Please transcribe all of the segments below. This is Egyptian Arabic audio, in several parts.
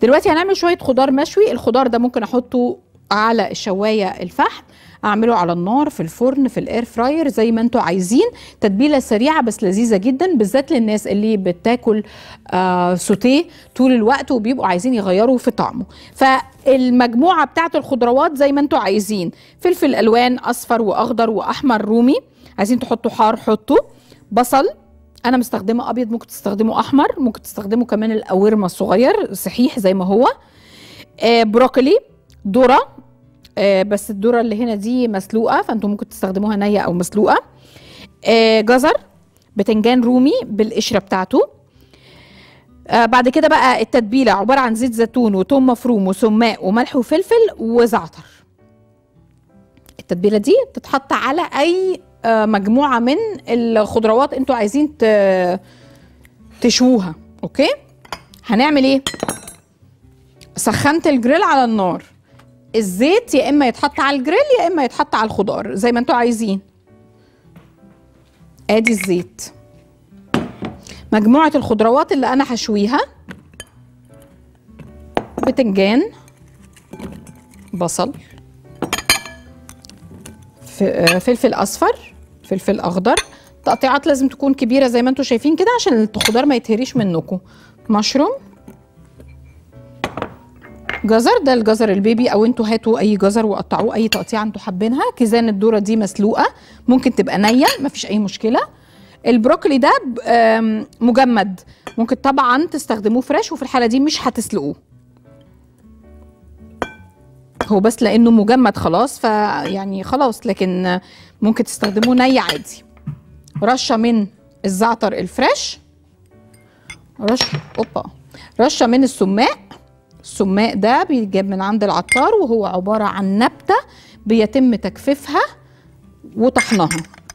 دلوقتي هنعمل شويه خضار مشوي الخضار ده ممكن احطه على الشوايه الفحم اعمله على النار في الفرن في الاير فراير زي ما انتوا عايزين تتبيله سريعه بس لذيذه جدا بالذات للناس اللي بتاكل آه سوتيه طول الوقت وبيبقوا عايزين يغيروا في طعمه فالمجموعه بتاعت الخضروات زي ما انتوا عايزين فلفل الوان اصفر واخضر واحمر رومي عايزين تحطوا حار حطوا بصل انا مستخدمه ابيض ممكن تستخدمه احمر ممكن تستخدموا كمان القوارمه الصغير صحيح زي ما هو آه بروكلي ذره آه بس الذره اللي هنا دي مسلوقه فانتم ممكن تستخدموها نيه او مسلوقه آه جزر بتنجان رومي بالقشره بتاعته آه بعد كده بقى التتبيله عباره عن زيت زيتون وثوم مفروم وسماق وملح وفلفل وزعتر التتبيله دي تتحط على اي آه مجموعه من الخضروات انتوا عايزين ت- تشووها اوكي هنعمل ايه سخنت الجريل على النار الزيت يا اما يتحط على الجريل يا اما يتحط على الخضار زي ما انتوا عايزين ادي الزيت مجموعة الخضروات اللي انا هشويها بتنجان بصل ف- آه، فلفل اصفر فلفل اخضر تقطيعات لازم تكون كبيرة زي ما انتوا شايفين كده عشان الخضار ما يتهريش منكم مشروم جزر ده الجزر البيبي او انتوا هاتوا اي جزر وقطعوه اي تقطيعه انتوا حابينها كيزان الذره دي مسلوقه ممكن تبقى نيه مفيش اي مشكله البروكلي ده ب- آم، مجمد ممكن طبعا تستخدموه فريش وفي الحاله دي مش هتسلقوه هو بس لانه مجمد خلاص فيعني خلاص لكن ممكن تستخدموه ني عادي رشه من الزعتر الفريش رش اوبا رشه من السماق السماق ده بيجاب من عند العطار وهو عبارة عن نبتة بيتم تجفيفها وطحنها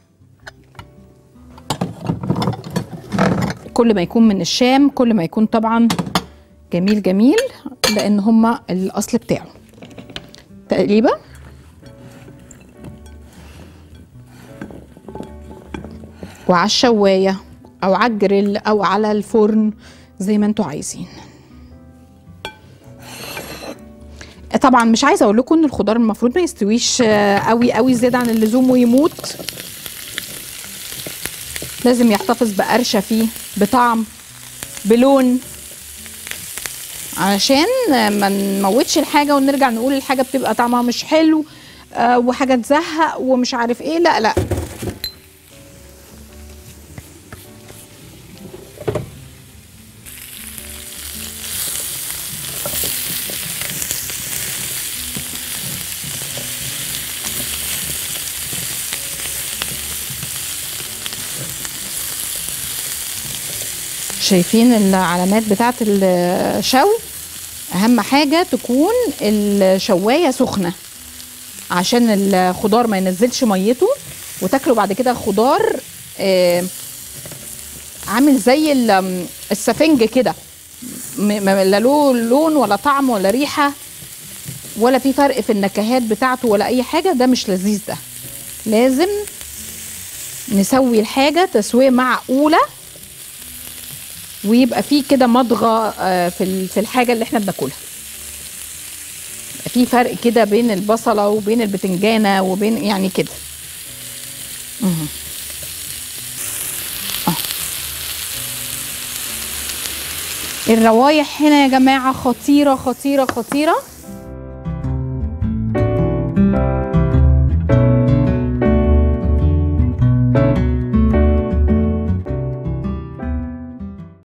كل ما يكون من الشام كل ما يكون طبعا جميل جميل لان هما الاصل بتاعه تقريبا وعلى الشوايه او على الجريل او على الفرن زي ما انتوا عايزين طبعا مش عايزه اقول لكم ان الخضار المفروض ما يستويش آه، قوي قوي زياده عن اللزوم ويموت لازم يحتفظ بقرشه فيه بطعم بلون علشان آه، ما نموتش الحاجه ونرجع نقول الحاجه بتبقى طعمها مش حلو آه، وحاجه تزهق ومش عارف ايه لا لا شايفين العلامات بتاعت الشوي اهم حاجه تكون الشوايه سخنه عشان الخضار ما ينزلش ميته وتاكلوا بعد كده خضار آه، عامل زي ال- السفنج كده م- م- لا له لون ولا طعم ولا ريحه ولا في فرق في النكهات بتاعته ولا اي حاجه ده مش لذيذ ده لازم نسوي الحاجه تسويه معقوله ويبقى فيه كده مضغه آه، في ال- في الحاجه اللي احنا بناكلها يبقى في فرق كده بين البصله وبين البتنجانه وبين يعني كده مهم. آه. الروايح هنا يا جماعه خطيره خطيره خطيره